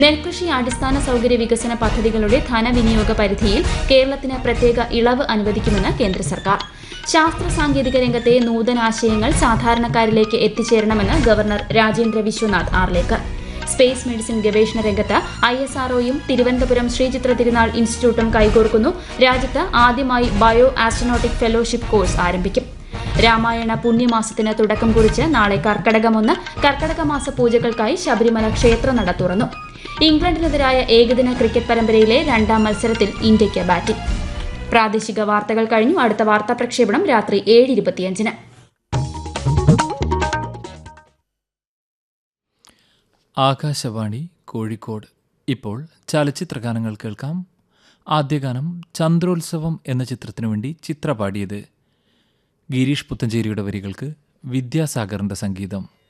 നെൽകൃഷി അടിസ്ഥാന സൗകര്യ വികസന പദ്ധതികളുടെ ധനവിനിയോഗ പരിധിയിൽ കേരളത്തിന് പ്രത്യേക ഇളവ് അനുവദിക്കുമെന്ന് കേന്ദ്ര സർക്കാർ ശാസ്ത്ര സാങ്കേതിക രംഗത്തെ നൂതനാശയങ്ങൾ സാധാരണക്കാരിലേക്ക് എത്തിച്ചേരണമെന്ന് governor Rajendra Vishwanath Arlekar space medicine ഗവേഷണ രംഗത്ത് ഐ എസ് ആർഒയും തിരുവനന്തപുരം ശ്രീചിത്ര തിരുനാൾ ഇൻസ്റ്റിറ്റ്യൂട്ടും കൈകോർക്കുന്നു രാജ്യത്ത് ആദ്യമായി ബയോ ആസ്ട്രോനോട്ടിക് ഫെലോഷിപ്പ് കോഴ്സ് ആരംഭിക്കും രാമായണ പുണ്യമാസത്തിന് തുടക്കം കുറിച്ച് നാളെ കർക്കടകമൊന്ന് കർക്കടക മാസ പൂജകൾക്കായി ശബരിമല ക്ഷേത്രനട തുറന്നു ഇംഗ്ലണ്ടിനെതിരായ ഏകദിന ക്രിക്കറ്റ് പരമ്പരയിലെ രണ്ടാം മത്സരത്തിൽ ഇന്ത്യയ്ക്ക് ബാറ്റിംഗ് പ്രാദേശിക വാർത്തകൾ കഴിഞ്ഞു അടുത്ത വാർത്താ പ്രക്ഷേപണം രാത്രി ഏഴ് ഇരുപത്തിയഞ്ചിന് ആകാശവാണി കോഴിക്കോട് ഇപ്പോൾ ചലച്ചിത്ര ഗാനങ്ങൾ കേൾക്കാം ആദ്യ ഗാനം ചന്ദ്രോത്സവം എന്ന ചിത്രത്തിനു വേണ്ടി ചിത്ര പാടിയത് ഗിരീഷ് പുത്തഞ്ചേരിയുടെ വരികൾക്ക് വിദ്യാസാഗറിൻ്റെ സംഗീതം